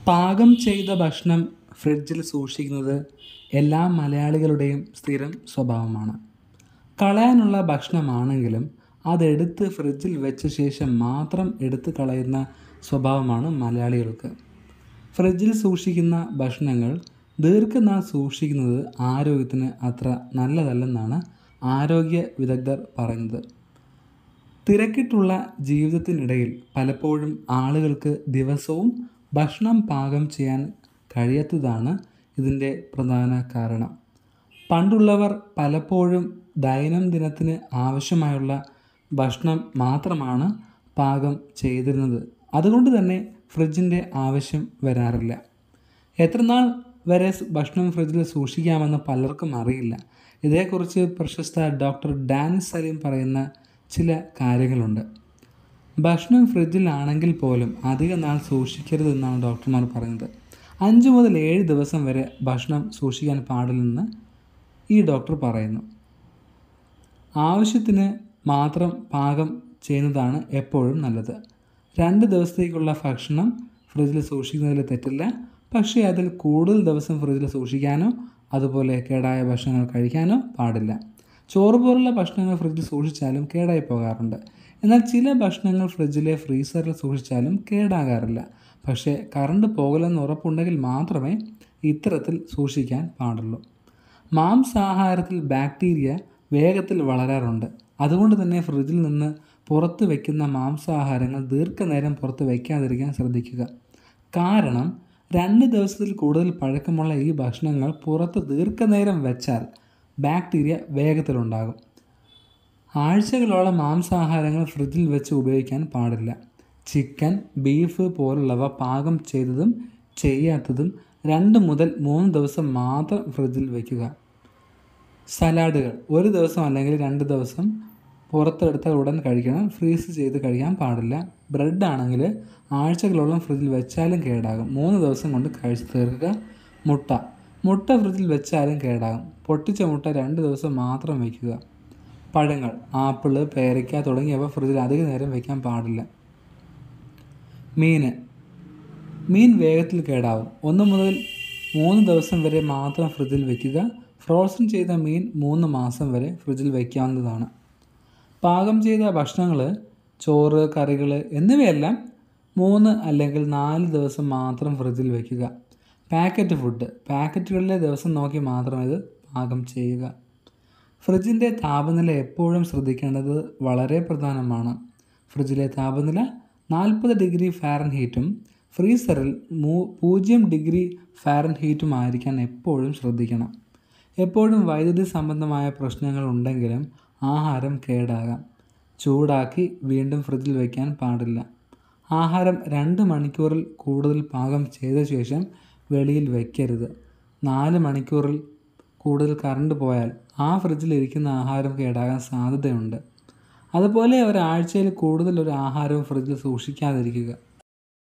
പാകം ചെയ്ത ഭക്ഷണം ഫ്രിഡ്ജിൽ സൂക്ഷിക്കുന്നത് എല്ലാ മലയാളികളുടെയും സ്ഥിരം സ്വഭാവമാണ് കളയാനുള്ള ഭക്ഷണമാണെങ്കിലും അതെടുത്ത് ഫ്രിഡ്ജിൽ വെച്ച ശേഷം മാത്രം എടുത്ത് കളയുന്ന സ്വഭാവമാണ് മലയാളികൾക്ക് ഫ്രിഡ്ജിൽ സൂക്ഷിക്കുന്ന ഭക്ഷണങ്ങൾ ദീർഘനാൾ സൂക്ഷിക്കുന്നത് ആരോഗ്യത്തിന് അത്ര നല്ലതല്ലെന്നാണ് ആരോഗ്യ വിദഗ്ധർ പറയുന്നത് തിരക്കിട്ടുള്ള ജീവിതത്തിനിടയിൽ പലപ്പോഴും ആളുകൾക്ക് ദിവസവും ഭക്ഷണം പാകം ചെയ്യാൻ കഴിയാത്തതാണ് ഇതിൻ്റെ പ്രധാന കാരണം പണ്ടുള്ളവർ പലപ്പോഴും ദൈനംദിനത്തിന് ആവശ്യമായുള്ള ഭക്ഷണം മാത്രമാണ് പാകം ചെയ്തിരുന്നത് അതുകൊണ്ട് തന്നെ ഫ്രിഡ്ജിൻ്റെ ആവശ്യം വരാറില്ല എത്ര നാൾ വരെ ഭക്ഷണം ഫ്രിഡ്ജിൽ സൂക്ഷിക്കാമെന്ന് പലർക്കും അറിയില്ല ഇതേക്കുറിച്ച് പ്രശസ്ത ഡോക്ടർ ഡാനിസ് സലീം പറയുന്ന ചില കാര്യങ്ങളുണ്ട് ഭക്ഷണം ഫ്രിഡ്ജിലാണെങ്കിൽ പോലും അധിക നാൾ സൂക്ഷിക്കരുതെന്നാണ് ഡോക്ടർമാർ പറയുന്നത് അഞ്ച് മുതൽ ഏഴ് ദിവസം വരെ ഭക്ഷണം സൂക്ഷിക്കാൻ പാടില്ലെന്ന് ഈ ഡോക്ടർ പറയുന്നു ആവശ്യത്തിന് മാത്രം പാകം ചെയ്യുന്നതാണ് എപ്പോഴും നല്ലത് രണ്ട് ദിവസത്തേക്കുള്ള ഭക്ഷണം ഫ്രിഡ്ജിൽ സൂക്ഷിക്കുന്നതിൽ തെറ്റില്ല പക്ഷേ അതിൽ കൂടുതൽ ദിവസം ഫ്രിഡ്ജിൽ സൂക്ഷിക്കാനോ അതുപോലെ കേടായ ഭക്ഷണങ്ങൾ കഴിക്കാനോ പാടില്ല ചോറ് പോലുള്ള ഭക്ഷണങ്ങൾ ഫ്രിഡ്ജിൽ സൂക്ഷിച്ചാലും കേടായി പോകാറുണ്ട് എന്നാൽ ചില ഭക്ഷണങ്ങൾ ഫ്രിഡ്ജിലെ ഫ്രീസറിൽ സൂക്ഷിച്ചാലും കേടാകാറില്ല പക്ഷേ കറണ്ട് പോകലെന്ന് ഉറപ്പുണ്ടെങ്കിൽ മാത്രമേ ഇത്തരത്തിൽ സൂക്ഷിക്കാൻ പാടുള്ളൂ മാംസാഹാരത്തിൽ ബാക്ടീരിയ വേഗത്തിൽ വളരാറുണ്ട് അതുകൊണ്ട് തന്നെ ഫ്രിഡ്ജിൽ നിന്ന് പുറത്ത് വയ്ക്കുന്ന മാംസാഹാരങ്ങൾ ദീർഘനേരം പുറത്ത് വയ്ക്കാതിരിക്കാൻ ശ്രദ്ധിക്കുക കാരണം രണ്ട് ദിവസത്തിൽ കൂടുതൽ പഴക്കമുള്ള ഈ ഭക്ഷണങ്ങൾ പുറത്ത് ദീർഘനേരം വെച്ചാൽ ബാക്ടീരിയ വേഗത്തിലുണ്ടാകും ആഴ്ചകളോളം മാംസാഹാരങ്ങൾ ഫ്രിഡ്ജിൽ വെച്ച് ഉപയോഗിക്കാൻ പാടില്ല ചിക്കൻ ബീഫ് പോലുള്ളവ പാകം ചെയ്തതും ചെയ്യാത്തതും രണ്ട് മുതൽ മൂന്ന് ദിവസം മാത്രം ഫ്രിഡ്ജിൽ വയ്ക്കുക സലാഡുകൾ ഒരു ദിവസം അല്ലെങ്കിൽ രണ്ട് ദിവസം പുറത്തെടുത്ത ഉടൻ കഴിക്കണം ഫ്രീസ് ചെയ്ത് കഴിക്കാൻ പാടില്ല ബ്രെഡ് ആണെങ്കിൽ ആഴ്ചകളോളം ഫ്രിഡ്ജിൽ വെച്ചാലും കേടാകും മൂന്ന് ദിവസം കൊണ്ട് കഴിച്ച് തീർക്കുക മുട്ട മുട്ട ഫ്രിഡ്ജിൽ വെച്ചാലും കേടാകും പൊട്ടിച്ച മുട്ട രണ്ട് ദിവസം മാത്രം വയ്ക്കുക പഴങ്ങൾ ആപ്പിള് പേരയ്ക്ക തുടങ്ങിയവ ഫ്രിഡ്ജിൽ അധിക നേരം വയ്ക്കാൻ പാടില്ല മീൻ മീൻ വേഗത്തിൽ കേടാവും ഒന്ന് മുതൽ മൂന്ന് ദിവസം വരെ മാത്രം ഫ്രിഡ്ജിൽ വയ്ക്കുക ഫ്രോസൺ ചെയ്ത മീൻ മൂന്ന് മാസം വരെ ഫ്രിഡ്ജിൽ വയ്ക്കാവുന്നതാണ് പാകം ചെയ്ത ഭക്ഷണങ്ങൾ ചോറ് കറികൾ എന്നിവയെല്ലാം മൂന്ന് അല്ലെങ്കിൽ നാല് ദിവസം മാത്രം ഫ്രിഡ്ജിൽ വയ്ക്കുക പാക്കറ്റ് ഫുഡ് പാക്കറ്റുകളിലെ ദിവസം നോക്കി മാത്രം ഇത് പാകം ചെയ്യുക ഫ്രിഡ്ജിൻ്റെ താപനില എപ്പോഴും ശ്രദ്ധിക്കേണ്ടത് വളരെ പ്രധാനമാണ് ഫ്രിഡ്ജിലെ താപനില നാൽപ്പത് ഡിഗ്രി ഫാരൻഹീറ്റും ഫ്രീസറിൽ മൂ പൂജ്യം ഡിഗ്രി ഫാരൻഹീറ്റും ആയിരിക്കാൻ എപ്പോഴും ശ്രദ്ധിക്കണം എപ്പോഴും വൈദ്യുതി സംബന്ധമായ പ്രശ്നങ്ങൾ ഉണ്ടെങ്കിലും ആഹാരം കേടാകാം ചൂടാക്കി വീണ്ടും ഫ്രിഡ്ജിൽ വയ്ക്കാൻ പാടില്ല ആഹാരം രണ്ട് മണിക്കൂറിൽ കൂടുതൽ പാകം ചെയ്ത ശേഷം വെളിയിൽ വയ്ക്കരുത് നാല് മണിക്കൂറിൽ കൂടുതൽ കറണ്ട് പോയാൽ ആ ഫ്രിഡ്ജിൽ ഇരിക്കുന്ന ആഹാരം കേടാകാൻ സാധ്യതയുണ്ട് അതുപോലെ ഒരാഴ്ചയിൽ കൂടുതൽ ഒരു ആഹാരവും ഫ്രിഡ്ജിൽ സൂക്ഷിക്കാതിരിക്കുക